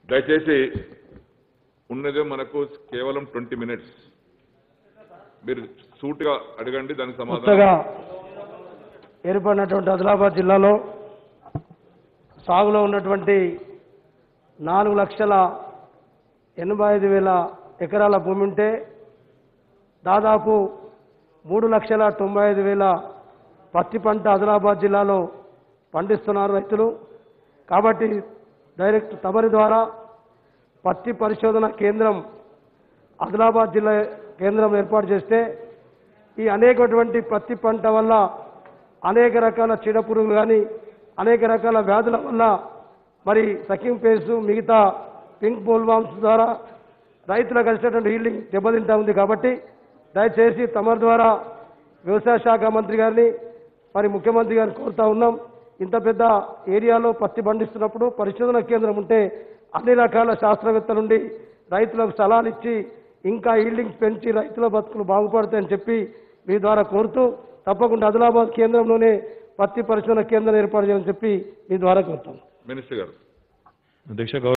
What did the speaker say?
దయచేసి ఉన్నదే మనకు కేవలం ట్వంటీ మినిట్స్ మీరు సూటిగా అడగండి దానికి సమాధానం కొత్తగా ఏర్పడినటువంటి ఆదిలాబాద్ జిల్లాలో సాగులో ఉన్నటువంటి నాలుగు లక్షల ఎనభై ఐదు వేల ఎకరాల భూమి ఉంటే దాదాపు మూడు లక్షల తొంభై ఐదు వేల పత్తి పంట ఆదిలాబాద్ జిల్లాలో పండిస్తున్నారు రైతులు కాబట్టి డైరెక్ట్ తమరి ద్వారా పత్తి పరిశోధన కేంద్రం ఆదిలాబాద్ జిల్లా కేంద్రం ఏర్పాటు చేస్తే ఈ అనేకటువంటి పత్తి పంట వల్ల అనేక రకాల చీడపురుగులు కానీ అనేక రకాల వ్యాధుల వల్ల మరి సకింగ్ పేసు మిగతా పింక్ బోల్వామ్స్ ద్వారా రైతులకు కలిసినటువంటి హీల్డింగ్ దెబ్బతింటా ఉంది కాబట్టి దయచేసి తమరి ద్వారా వ్యవసాయ శాఖ మంత్రి గారిని మరి ముఖ్యమంత్రి గారిని కోరుతా ఉన్నాం ఇంత పెద్ద ఏరియాలో పత్తి పండిస్తున్నప్పుడు పరిశోధన కేంద్రం ఉంటే అన్ని రకాల శాస్త్రవేత్తల నుండి రైతులకు సలహాలు ఇచ్చి ఇంకా ఈల్డింగ్స్ పెంచి రైతుల బతుకులు బాగుపడతాయని చెప్పి మీ ద్వారా కోరుతూ తప్పకుండా ఆదిలాబాద్ కేంద్రంలోనే పత్తి పరిశోధన కేంద్రం ఏర్పాటు చేయాలని చెప్పి మీ ద్వారా కోరుతాం మినిస్టర్ గారు అధ్యక్ష